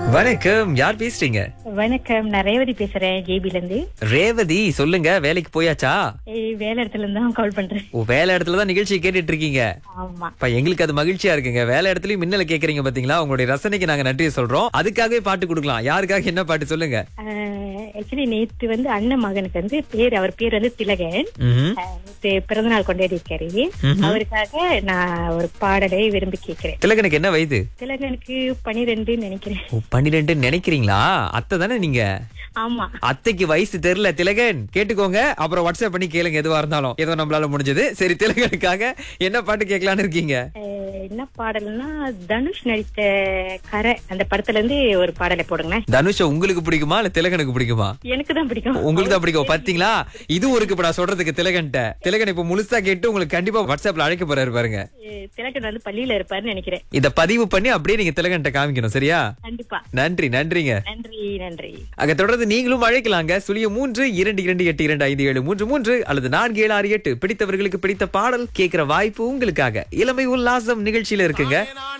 வணக்கம் யார் பேசுறீங்க வணக்கம் நான் ரேவதி பேசுறேன் ஜேபில இருந்து ரேவதி சொல்லுங்க வேலைக்கு போயாச்சா ஏய், வேலை இடத்துல இருந்து தான் கால் பண்றேன் ஓ வேலை இடத்துல தான் நிகழ்ச்சி கேட்டுட்டு இருக்கீங்க ஆமா அப்ப எங்களுக்கு அது மகிழ்ச்சியா இருக்குங்க வேலை இடத்துலயும் மின்னல கேக்குறீங்க பாத்தீங்களா உங்களுடைய ரசனைக்கு நாங்க நன்றியை சொல்றோம் அதுக்காகவே பாட்டு கொடுக்கலாம் யாருக்காக என்ன பாட்டு சொல்லுங்க ஆக்சுவலி நேத்து வந்து அண்ணன் மகனுக்கு வந்து பேர் அவர் பேர் வந்து திலகன் ம்ஹும். ஆஹ், நேத்து பிறந்த நாள் கொண்டாடி இருக்காரு அவருக்காக நான் ஒரு பாடலை விரும்பி கேட்கிறேன் திலகனுக்கு என்ன வயது திலகனுக்கு பனிரெண்டுன்னு நினைக்கிறேன் ஓ பன்னிரெண்டு நினைக்கிறீங்களா அத்தை தானே நீங்க ஆமா அத்தைக்கு வயசு தெரியல திலகன் கேட்டுக்கோங்க அப்புறம் வாட்ஸ்அப் பண்ணி கேளுங்க எதுவா இருந்தாலும் ஏதோ நம்மளால முடிஞ்சது சரி திலகனுக்காக என்ன பாட்டு கேட்கலான்னு இருக்கீங்க ஆஹ், என்ன பாடல்னா தனுஷ் நடித்த கரை அந்த படத்துல இருந்து ஒரு பாடலை போடுங்களேன் தனுஷ உங்களுக்கு பிடிக்குமா இல்ல திலகனுக்கு பிடிக்குமா எனக்கு தான் பிடிக்கும் உங்களுக்கு தான் பிடிக்கும் பாத்தீங்களா இதுவும் இருக்கு இப்ப நான் சொல்றதுக்கு திலகன்ட்ட திலகன் இப்ப முழுசா கேட்டு உங்களுக்கு கண்டிப்பா வாட்ஸ்அப்ல அழைக்க போறாரு பாருங்க ஆஹ், திலகன் வந்து பள்ளியில இருப்பாருன்னு நினைக்கிறேன் இத பதிவு பண்ணி அப்படியே நீங்க திலகன்ட்ட காமிக்கணும் சரியா கண்டிப்பா நன்றி நன்றிங்க நன்றி நன்றி அங்க தொடர்ந்து நீங்களும் அழைக்கலாங்க சுழிய மூன்று இரண்டு இரண்டு எட்டு இரண்டு ஐந்து ஏழு மூன்று மூன்று அல்லது நான்கு ஏழு ஆறு எட்டு பிடித்தவர்களுக்கு பிடித்த பாடல் கேட்கிற வாய்ப்பு உங்களுக்காக இளமை உல்லாசம் நிகழ்ச்சியில இருக்குங்க